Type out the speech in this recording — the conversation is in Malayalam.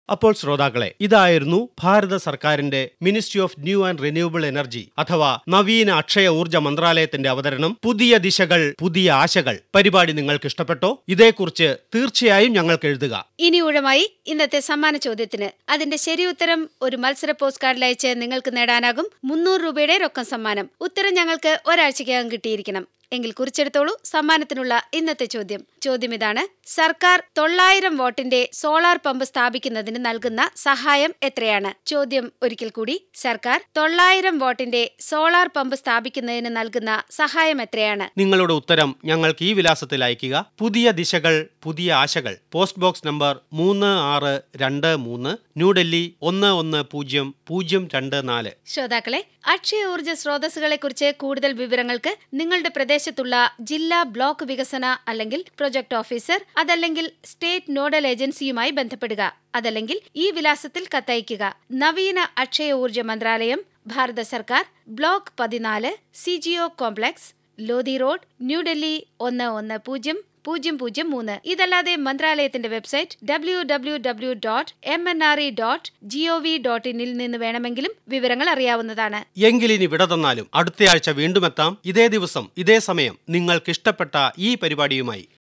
അപ്പോൾ ശ്രോതാക്കളെ ഇതായിരുന്നു ഭാരത സർക്കാരിന്റെ ministry of new and renewable energy അഥവാ നവീന അക്ഷയ ഊർജ മന്ത്രാലയത്തിന്റെ അവതരണം പുതിയ ദിശകൾ പുതിയ ആശകൾ പരിപാടി നിങ്ങൾക്ക് ഇഷ്ടപ്പെട്ടോ ഇതേക്കുറിച്ച് തീർച്ചയായും ഞങ്ങൾക്ക് എഴുതുക ഇനി ഊഴമായി ഇന്നത്തെ സമ്മാന ചോദ്യത്തിന് അതിന്റെ ശരി ഉത്തരം ഒരു മത്സര പോസ്റ്റ് കാർഡിൽ അയച്ച് നിങ്ങൾക്ക് നേടാനാകും മുന്നൂറ് രൂപയുടെ റൊക്കം സമ്മാനം ഉത്തരം ഞങ്ങൾക്ക് ഒരാഴ്ചയ്ക്കകം കിട്ടിയിരിക്കണം എങ്കിൽ കുറിച്ചെടുത്തോളൂ സമ്മാനത്തിനുള്ള ഇന്നത്തെ ചോദ്യം ചോദ്യം ഇതാണ് സർക്കാർ തൊള്ളായിരം വോട്ടിന്റെ സോളാർ പമ്പ് സ്ഥാപിക്കുന്നതിന് നൽകുന്ന സഹായം എത്രയാണ് ചോദ്യം ഒരിക്കൽ കൂടി സർക്കാർ തൊള്ളായിരം വോട്ടിന്റെ സോളാർ പമ്പ് സ്ഥാപിക്കുന്നതിന് നൽകുന്ന സഹായം എത്രയാണ് നിങ്ങളുടെ ഉത്തരം ഞങ്ങൾക്ക് ഈ വിലാസത്തിൽ അയയ്ക്കുക പുതിയ ദിശകൾ പുതിയ ആശകൾ പോസ്റ്റ് ബോക്സ് നമ്പർ മൂന്ന് ആറ് രണ്ട് മൂന്ന് ന്യൂഡൽഹി ഒന്ന് ഒന്ന് പൂജ്യം പൂജ്യം രണ്ട് നാല് ശ്രോതാക്കളെ അക്ഷയ ഊർജ്ജ സ്രോതസ്സുകളെക്കുറിച്ച് കൂടുതൽ വിവരങ്ങൾക്ക് നിങ്ങളുടെ പ്രദേശത്തുള്ള ജില്ലാ ബ്ലോക്ക് വികസന അല്ലെങ്കിൽ പ്രൊജക്ട് ഓഫീസർ അതല്ലെങ്കിൽ സ്റ്റേറ്റ് നോഡൽ ഏജൻസിയുമായി ബന്ധപ്പെടുക അതല്ലെങ്കിൽ ഈ വിലാസത്തിൽ കത്തയക്കുക നവീന അക്ഷയ ഊർജ്ജ മന്ത്രാലയം ഭാരത സർക്കാർ ബ്ലോക്ക് പതിനാല് C G O complex Lodhi road New Delhi ഒന്ന് ഒന്ന് പൂജ്യം പൂജ്യം പൂജ്യം മൂന്ന് ഇതല്ലാതെ മന്ത്രാലയത്തിന്റെ website W W W dot M N R E dot G O V dot ഇനിൽ നിന്ന് വേണമെങ്കിലും വിവരങ്ങൾ അറിയാവുന്നതാണ് എങ്കിലിനി വിട തന്നാലും അടുത്തയാഴ്ച വീണ്ടും എത്താം ഇതേ ദിവസം ഇതേ സമയം നിങ്ങൾക്ക് ഇഷ്ടപ്പെട്ട ഈ പരിപാടിയുമായി